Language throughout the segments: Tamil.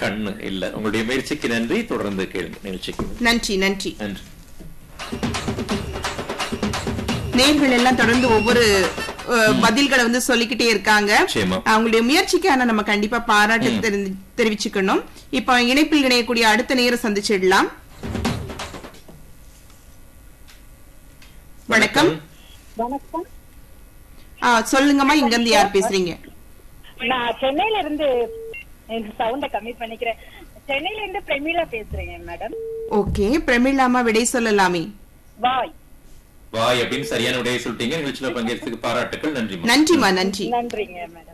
கண்ணு இல்ல உங்களுடைய முயற்சிக்கு நன்றி தொடர்ந்து கேளுங்க நிகழ்ச்சிக்கு நன்றி நன்றி நன்றி நேர்கள் எல்லாம் தொடர்ந்து ஒவ்வொரு அஹ், பதில்களை வந்து சொல்லிக்கிட்டே இருக்காங்க நிச்சயமா. அவங்களுடைய முயற்சிக்கான நம்ம கண்டிப்பா பாராட்டு தெரிந்து- தெரிவிச்சுக்கணும் இப்ப இணைப்பில் இணையக்கூடிய அடுத்த நேரம் சந்திச்சிடலாம் வணக்கம் வணக்கம் ஆ, சொல்லுங்கம்மா இங்க இருந்து யார் பேசுறீங்க நான் சென்னையில இருந்து சவுண்ட கம்மி பண்ணிக்கிறேன் சென்னையில இருந்து பிரமிளா பேசுறேங்க மேடம் ஓகே பிரமிளாமா விடை சொல்லலாமே வாய் வாய் அப்படின்னு சரியான விடையை சொல்லிட்டீங்க நிகழ்ச்சியில பங்கேற்றதுக்கு பாராட்டுக்கள் நன்றி நன்றிமா நன்றி நன்றிங்க மேடம்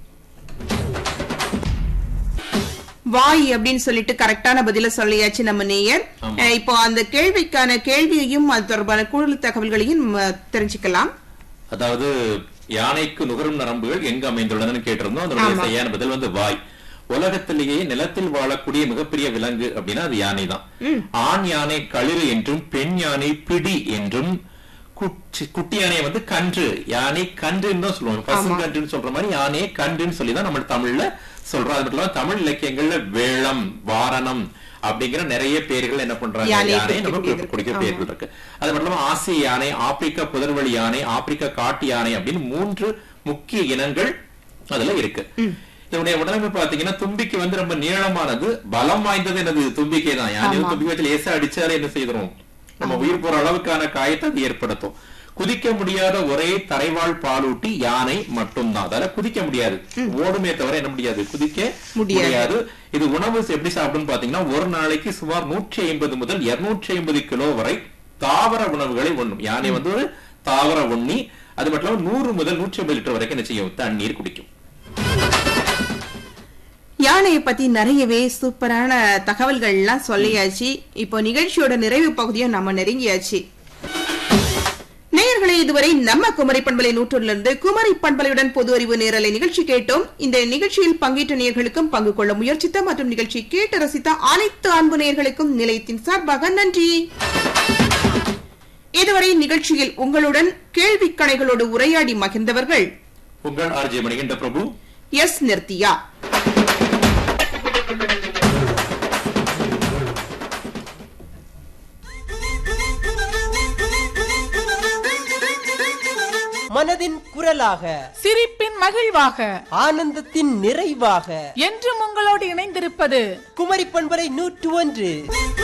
வாய் அப்படின்னு சொல்லிட்டு கரெக்டான பதில சொல்லியாச்சு நம்ம நேயர் ஆமா. அஹ், இப்போ அந்த கேள்விக்கான கேள்வியையும் அது தொடர்பான கூடுதல் தகவல்களையும் நம்ம தெரிஞ்சுக்கலாம் அதாவது யானைக்கு நுகரும் நரம்புகள் எங்கு அமைந்துள்ளதுன்னு கேட்டிருந்தோம் அதனுடைய ஆமா. சரியான பதில் வந்து வாய் உலகத்திலேயே நிலத்தில் வாழக்கூடிய மிகப்பெரிய விலங்கு அப்படின்னா அது யானை தான் ஆண் யானை களிறு என்றும் பெண் யானை பிடி என்றும் குச்சி- குட்டி யானையை வந்து கன்று யானை கன்றுன்னு தான் சொல்லுவாங்க பசுங்கன்றுன்னு சொல்ற மாதிரி யானையை கன்றுன்னு சொல்லி தான் நம்ம தமிழ்ல சொல்றோம் அது மட்டும் இல்லாம தமிழ் இலக்கியங்கள்ல வேளம் வாரணம் அப்படிங்கிற நிறைய பேர்கள் என்ன பண்றாங்க யானையை யானை நம்ம குறிக்கக்கூடியது. கொடுக்க ஆமா. பேர்கள் இருக்கு அது மட்டும் இல்லாம ஆசிய யானை ஆப்பிரிக்கா புதர்வழி யானை ஆப்பிரிக்கா காட்டு யானை அப்படின்னு மூன்று முக்கிய இனங்கள் அதுல இருக்கு இதனுடைய உடலமைப்பு பாத்தீங்கன்னா தும்பிக்கை வந்து ரொம்ப நீளமானது பலம் வாய்ந்தது என்னது தும்பிக்கை தான் யானை வந்து தும்பிக்கை வச்சு லேசா அடிச்சாலே என்ன செய்திரும் நம்ம உயிர் போற அளவுக்கான காயத்தை அது ஏற்படுத்தும் குதிக்க முடியாத ஒரே தரைவாழ் பாலூட்டி யானை மட்டும்தான் அதால குதிக்க முடியாது ஓடுமே தவிர என்ன முடியாது குதிக்க முடியாது. முடியாது இது உணவு எப்படி சாப்பிடுன்னு பாத்தீங்கன்னா ஒரு நாளைக்கு சுமார் நூற்றி ஐம்பது முதல் இருநூற்றி ஐம்பது கிலோ வரை தாவர உணவுகளை உண்ணும் யானை வந்து ஒரு தாவர உண்ணி அது மட்டும் இல்லாம நூறு முதல் நூற்றி ஐம்பது லிட்டர் வரைக்கும் என்ன செய்யும் தண்ணீர் குடிக்கும் யானையை பத்தி நிறையவே சூப்பரான தகவல்கள் எல்லாம் சொல்லியாச்சு இப்போ நிகழ்ச்சியோட நிறைவு பகுதியும் நம்ம நெருங்கியாச்சு நேயர்களே இதுவரை நம்ம குமரி பண்பலை நூற்றிலிருந்து குமரி பண்பலையுடன் பொது அறிவு நேரலை நிகழ்ச்சி கேட்டோம் இந்த நிகழ்ச்சியில் பங்கேற்ற நேயர்களுக்கும் பங்கு கொள்ள முயற்சித்த மற்றும் நிகழ்ச்சி கேட்டு ரசித்த அனைத்து அன்பு நேயர்களுக்கும் நிலையத்தின் சார்பாக நன்றி இதுவரை நிகழ்ச்சியில் உங்களுடன் கேள்வி கணைகளோடு உரையாடி மகிழ்ந்தவர்கள் உங்கள் ஆர்ஜே மணிகண்ட பிரபு எஸ் நிர்த்தியா மனதின் குரலாக சிரிப்பின் மகிழ்வாக ஆனந்தத்தின் நிறைவாக என்றும் உங்களோடு இணைந்திருப்பது குமரி பண்பலை நூற்று ஒன்று